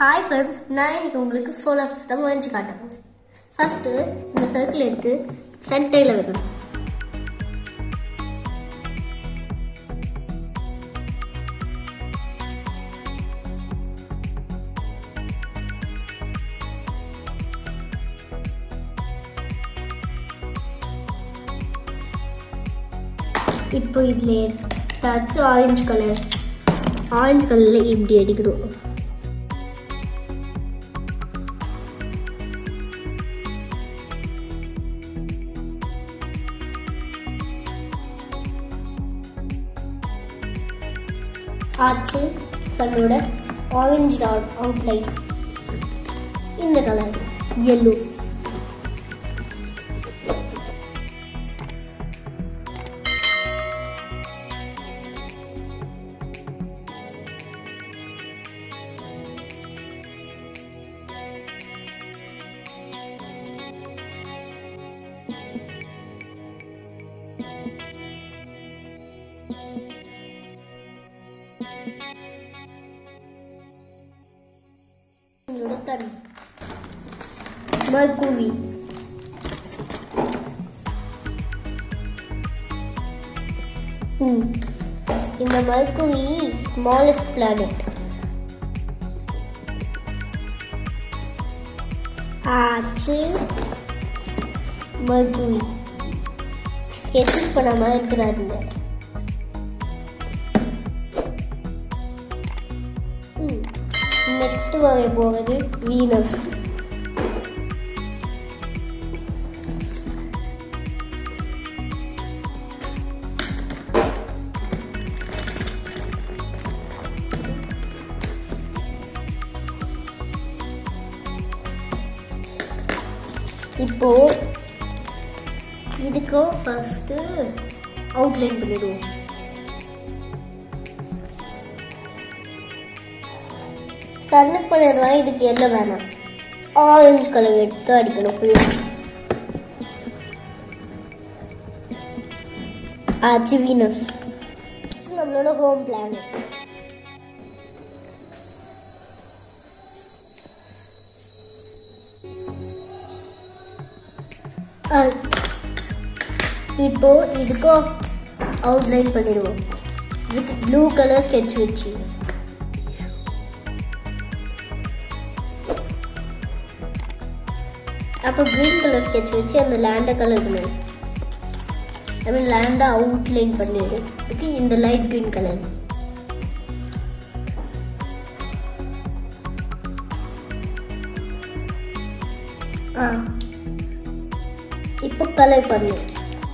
Hi friends நான் இன்னைக்கு உங்களுக்கு சோலார் சிஸ்டம் வரைஞ்சி காட்டுறேன் ஃபர்ஸ்ட்டு இந்த சர்க்கிள் எடுத்து சென்டரில் வைக்கணும் இப்போ இதில் ஏதாச்சும் ஆரஞ்சு கலர் ஆரஞ்சு கலரில் இப்படி அடிக்கணும் ஆச்சு சன்னோட ஆரஞ்சு அவுட்லைன் இந்த கலர் எல்லோ உங்களோட சன் மர்குவி ம் இந்த மர்குவி ஸ்மாலஸ்ட் பிளானட் ஆச்சு மர்குவி ஸ்கெட்சிங் பண்ணாம இருக்கிறாருங்க ம் நெக்ஸ்ட் வரைய போவது வீனஸ் இப்போ இதுக்கும் ஃபர்ஸ்ட் அவுட்லைன் பண்ணிடுவோம் சன்னுக்கு பண்ணிடலாம் இதுக்கு என்ன வேணாம் ஆரஞ்சு கலர் எடுத்து அடிக்கணும் ஃபுல்லாக ஆச்சு வீனஸ் நம்மளோட ஹோம் பிளான் இப்போ இதுக்கும் அவுட்லைன் பண்ணிடுவோம் வித் ப்ளூ கலர் ஸ்கெட்ச் வச்சு அப்போ க்ரீன் கலர் ஸ்கெட்ச் வச்சு அந்த லேண்டை கலர் பண்ணுவோம் ஐ மீன் லேண்டை அவுட்லைன் பண்ணிடுறதுக்கு இந்த லைட் க்ரீன் கலர் ஆ இப்போ கலர் பண்ணும்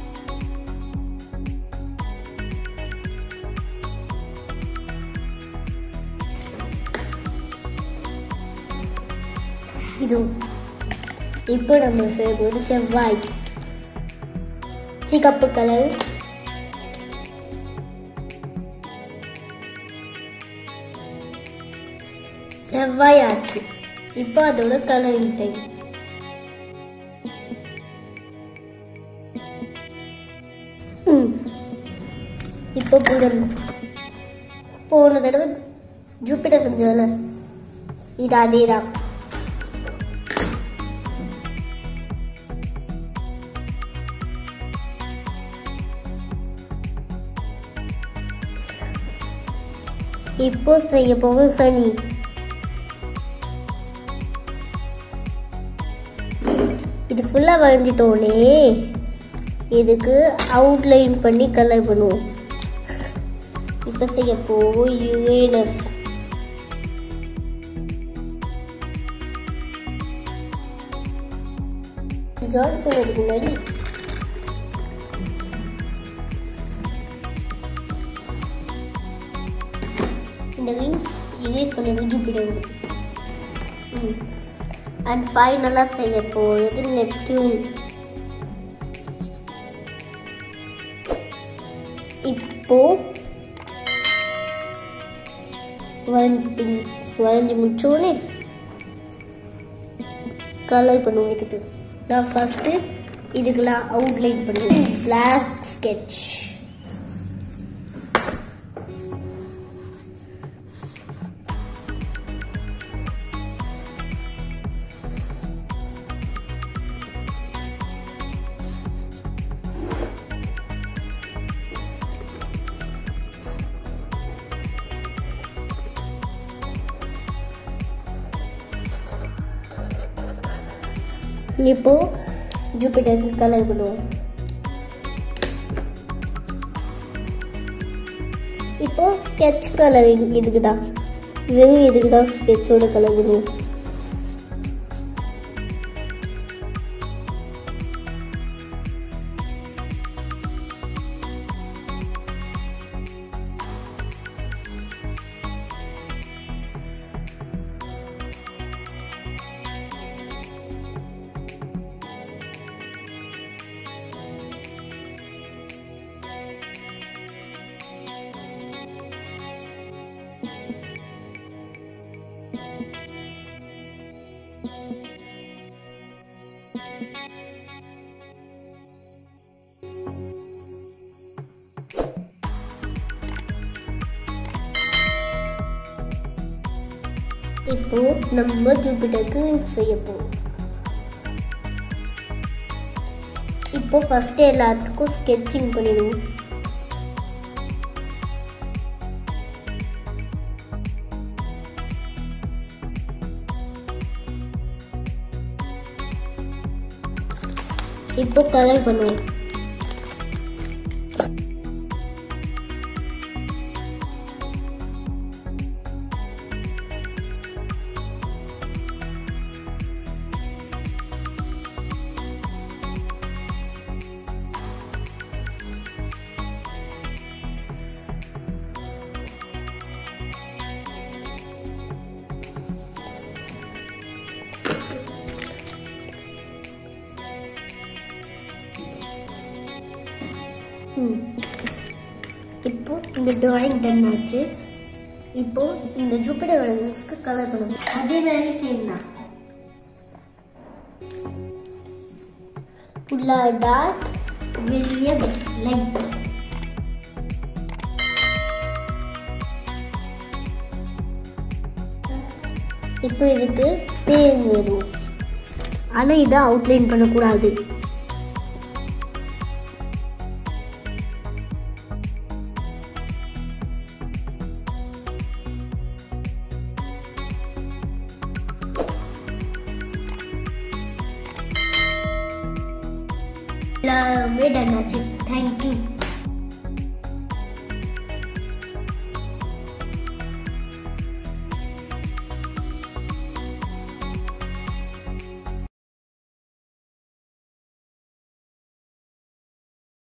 இது இப்போ நம்ம செய்வது செவ்வாய் சிகப்பு கலர் செவ்வாய் ஆச்சு இப்போ அதோட கலரிங் டைம் இப்போ புதன் போன தடவை ஜூபிட்டர் செஞ்சோம்ல இது அதே தான் இப்போ செய்ய போகும் சனி இது ஃபுல்லாக வரைஞ்சிட்டோனே இதுக்கு அவுட்லைன் பண்ணி கலர் பண்ணுவோம் இப்போ செய்ய போகும் யுரேனஸ் ஜாயின் பண்ணதுக்கு முன்னாடி இந்த ரிங்ஸ் erase பண்ணிடுவோம் ஜூபிட்டர் ம் அண்ட் ஃபைனலாக செய்ய போகிறது நெப்டியூன் இப்போ வரைஞ்சி வரைஞ்சி முடிச்சோடனே கலர் பண்ணுவோம் இதுக்கு நான் ஃபஸ்ட்டு இதுக்கெல்லாம் அவுட்லைன் பண்ணுவேன் பிளாக் ஸ்கெட்ச் இப்போ ஜூபிட்டருக்கு கலர் பண்ணுவோம் இப்போ ஸ்கெட்ச் கலரிங் இதுக்கு தான் வெறும் இதுக்கு தான் ஸ்கெட்சோட கலர் பண்ணுவோம் இப்போ நம்ம ஜூபிட்டருக்கு செய்ய போறோம் இப்போ ஃபர்ஸ்ட் எல்லாத்துக்கும் ஸ்கெட்சிங் பண்ணிடுவோம் இப்போ கலர் பண்ணுவோம் ம். இப்போ இந்த டிராயிங் டன் ஆச்சு இப்போ இந்த ஜூபிட்டர் விலங்குக்கு கலர் பண்ணணும் அதே மாதிரி சேம் தான் ஃபுல்லா டார்க் வெளிய லைட் இப்போ இதுக்கு பேர் வரும் ஆனால் இதை அவுட்லைன் பண்ணக்கூடாது எல்லாமே டன் ஆச்சு தேங்க்யூ